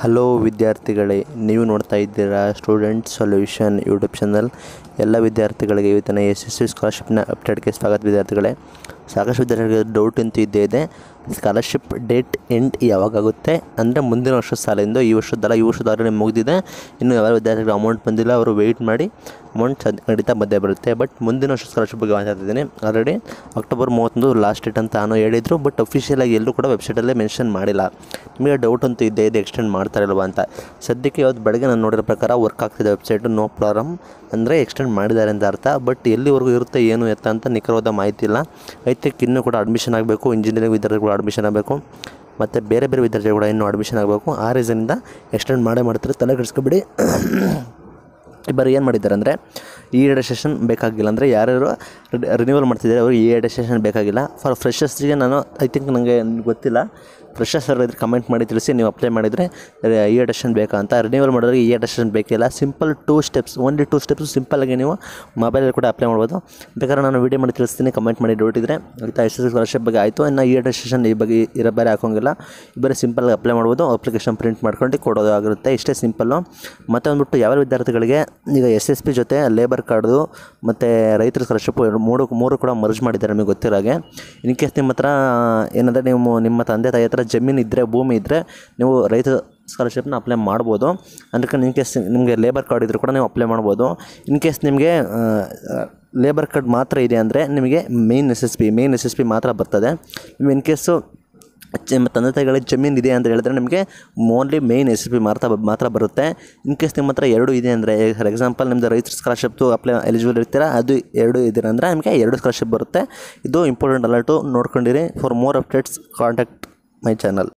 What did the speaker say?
hello ವಿದ್ಯಾರ್ಥಿಗಳೇ ನೀವು ನೋಡ್ತಾ ಇದ್ದೀರಾ ಸ್ಟೂಡೆಂಟ್ ಸೊಲ್ಯೂಷನ್ ಯೂಟ್ಯೂಬ್ ಚಾನಲ್ ಎಲ್ಲ ವಿದ್ಯಾರ್ಥಿಗಳಿಗೆ ಇವತ್ತಿನ ಎಸ್ ಎಸ್ ಸಿ ಸ್ಕಾಲರ್ಶಿಪ್ನ ಅಪ್ಡೇಟ್ಗೆ ಸ್ವಾಗತ ವಿದ್ಯಾರ್ಥಿಗಳೇ ಸಾಕಷ್ಟು ವಿದ್ಯಾರ್ಥಿಗಳಿಗೆ ಡೌಟ್ ಅಂತೂ ಇದ್ದೇ ಇದೆ ಸ್ಕಾಲರ್ಶಿಪ್ ಡೇಟ್ ಎಂಡ್ ಯಾವಾಗಾಗುತ್ತೆ ಅಂದರೆ ಮುಂದಿನ ವರ್ಷದ ಸಾಲಿಂದ ಈ ವರ್ಷದ್ದಲ್ಲ ಈ ವರ್ಷದ ಆಲ್ರೆಡಿ ಮುಗಿದಿದೆ ಇನ್ನು ಯಾವ ವಿದ್ಯಾರ್ಥಿಗಳು ಅಮೌಂಟ್ ಬಂದಿಲ್ಲ ಅವರು ವೆಯ್ಟ್ ಮಾಡಿ ಅಮೌಂಟ್ ಖಂಡಿತ ಬಂದೇ ಬರುತ್ತೆ ಬಟ್ ಮುಂದಿನ ವರ್ಷ ಸ್ಕಾಲರ್ಶಿಪ್ ಬಗ್ಗೆ ಮಾತಾಡ್ತಿದ್ದೀನಿ ಆಲ್ರೆಡಿ ಅಕ್ಟೋಬರ್ ಮೂವತ್ತೊಂದು ಲಾಸ್ಟ್ ಡೇಟ್ ಅಂತ ನಾನು ಹೇಳಿದರು ಬಟ್ ಅಫಿಷಿಯಲಾಗಿ ಎಲ್ಲೂ ಕೂಡ ವೆಬ್ಸೈಟಲ್ಲೇ ಮೆನ್ಷನ್ ಮಾಡಿಲ್ಲ ನಿಮಗೆ ಡೌಟ್ ಅಂತೂ ಇದ್ದೇ ಇದೆ ಎಕ್ಸ್ಟೆಂಡ್ ಮಾಡ್ತಾರಿಲ್ವಾ ಅಂತ ಸದ್ಯಕ್ಕೆ ಇವತ್ತು ಬೆಳಗ್ಗೆ ನಾನು ನೋಡಿರೋ ಪ್ರಕಾರ ವರ್ಕ್ ಆಗ್ತಿದೆ ವೆಬ್ಸೈಟು ನೋ ಪ್ರಾಬ್ಲಮ್ ಅಂದರೆ ಎಕ್ಸ್ಟೆಂಡ್ ಮಾಡಿದ್ದಾರೆ ಅಂತ ಅರ್ಥ ಬಟ್ ಎಲ್ಲಿವರೆಗೂ ಇರುತ್ತೆ ಏನು ಎತ್ತ ಅಂತ ನಿಖರವಾದ ಮಾಹಿತಿ ಇಲ್ಲ ಐತೆಕ್ ಇನ್ನೂ ಕೂಡ ಅಡ್ಮಿಷನ್ ಆಗಬೇಕು ಇಂಜಿನಿಯರಿಂಗ್ ವಿದ್ಯಾರ್ಥಿಗಳು ಅಡ್ಮಿಷನ್ ಆಗಬೇಕು ಮತ್ತು ಬೇರೆ ಬೇರೆ ವಿದ್ಯಾರ್ಥಿಗಳು ಕೂಡ ಇನ್ನೂ ಅಡ್ಮಿಷನ್ ಆಗಬೇಕು ಆ ರೀಸನಿಂದ ಎಕ್ಸ್ಟೆಂಡ್ ಮಾಡೇ ಮಾಡ್ತಾರೆ ತಲೆ ಕೆಡಿಸ್ಕೊಬಿಡಿ ಇಬ್ಬರು ಏನು ಮಾಡಿದ್ದಾರೆ ಅಂದರೆ ಈ ರಿಜಿಸ್ಟ್ರೇಷನ್ ಬೇಕಾಗಿಲ್ಲ ಅಂದರೆ ಯಾರ್ಯಾರು ರಿನ್ಯೂವಲ್ ಮಾಡ್ತಿದ್ದಾರೆ ಅವ್ರಿಗೆ ಈ ರಿಜಿಸ್ಟ್ರೇಷನ್ ಬೇಕಾಗಿಲ್ಲ ಫಾರ್ ಫ್ರೆಶರ್ಸ್ಗೆ ನಾನು ಐ ಥಿಂಕ್ ನನಗೆ ಗೊತ್ತಿಲ್ಲ ಫ್ರೆಶರ್ಸ್ ಇದ್ರೆ ಕಮೆಂಟ್ ಮಾಡಿ ತಿಳಿಸಿ ನೀವು ಅಪ್ಲೈ ಮಾಡಿದರೆ ಇ ಅಡೇಷನ್ ಬೇಕಾ ಅಂತ ರಿನ್ಯೂವಲ್ ಮಾಡೋರಿಗೆ ಇ ಅಡೇಷನ್ ಬೇಕಿಲ್ಲ simple two steps only two steps ಸಿಂಪಲ್ಲಾಗಿ ನೀವು ಮೊಬೈಲಲ್ಲಿ ಕೂಡ ಅಪ್ಲೈ ಮಾಡ್ಬೋದು ಬೇಕಾದ್ರೆ ನಾನು ವೀಡಿಯೋ ಮಾಡಿ ತಿಳಿಸ್ತೀನಿ ಕಮೆಂಟ್ ಮಾಡಿ ಡೌಟ್ ಇದ್ದರೆ ಆಯಿತಾ ಎಸ್ ಎಸ್ ಸ್ಕಾಲರ್ಶಿಪ್ ಬಗ್ಗೆ ಆಯಿತು ಇನ್ನು ಇ ಅಡೇಷನ್ ಈ ಬಗ್ಗೆ ಇರೋ ಬೇರೆ ಹಾಕೋಂಗಿಲ್ಲ ಬರೀ ಸಿಂಪಲ್ಲಾಗಿ ಅಪ್ಲೈ ಮಾಡ್ಬೋದು ಅಪ್ಲಿಕೇಶನ್ ಪ್ರಿಂಟ್ ಮಾಡ್ಕೊಂಡು ಕೊಡೋದಾಗಿರುತ್ತೆ ಇಷ್ಟೇ ಸಿಂಪಲ್ಲು ಮತ್ತು ಅಂದ್ಬಿಟ್ಟು ಯಾವ ವಿದ್ಯಾರ್ಥಿಗಳಿಗೆ ಈಗ ಎಸ್ ಎಸ್ ಪಿ ಜೊತೆ ಲೇಬರ್ ಕಾರ್ಡು ಮತ್ತು ರೈತರ ಸ್ಕಾಲರ್ಶಿಪ್ ಮೂರು ಮೂರು ಕೂಡ ಮರ್ಜ್ ಮಾಡಿದ್ದಾರೆ ನಿಮಗೆ ಗೊತ್ತಿರೋ ಹಾಗೆ ಇನ್ ಕೇಸ್ ನಿಮ್ಮ ಹತ್ರ ಏನಂದರೆ ನೀವು ನಿಮ್ಮ ತಂದೆ ತಾಯಿ ಹತ್ರ ಜಮೀನು ಇದ್ದರೆ ಭೂಮಿ ಇದ್ದರೆ ನೀವು ರೈತ ಸ್ಕಾಲರ್ಶಿಪ್ನ ಅಪ್ಲೈ ಮಾಡ್ಬೋದು ಅದಕ್ಕೆ ಇನ್ ಕೇಸ್ ನಿಮಗೆ ಲೇಬರ್ ಕಾರ್ಡ್ ಇದ್ದರೂ ಕೂಡ ನೀವು ಅಪ್ಲೈ ಮಾಡ್ಬೋದು ಇನ್ ಕೇಸ್ ನಿಮಗೆ ಲೇಬರ್ ಕಾರ್ಡ್ ಮಾತ್ರ ಇದೆ ಅಂದರೆ ನಿಮಗೆ main S S P main S S P ಮಾತ್ರ ಬರ್ತದೆ ನೀವು ಇನ್ ಕೇಸು ನಿಮ್ಮ ತಂದೆ ತಾಯಿಗಳಿಗೆ ಜಮೀನು ಇದೆ ಅಂತ ಹೇಳಿದ್ರೆ ನಿಮಗೆ ಓನ್ಲಿ ಮೇನ್ ಎಸ್ ಪಿ ಮಾತ್ರ ಮಾತ್ರ ಬರುತ್ತೆ ಇನ್ ಕೇಸ್ ನಿಮ್ಮ ಹತ್ರ ಎರಡು ಇದೆ ಅಂದರೆ ಫಾರ್ ಎಕ್ಸಾಂಪಲ್ ನಿಮ್ಮದು ರೈತರ ಸ್ಕಾಲರ್ಶಿಪ್ತು ಅಪ್ಲೈ ಎಲಿಜಿಬಲ್ ಇರ್ತೀರಾ ಅದು ಎರಡು ಇದ್ದೀರ ಅಂದರೆ ನಿಮಗೆ ಎರಡು ಸ್ಕಾಲರ್ಶಿಪ್ ಬರುತ್ತೆ ಇದು ಇಂಪಾರ್ಟೆಂಟ್ ಅಲರ್ಟು ನೋಡ್ಕೊಂಡಿರಿ for more updates contact my channel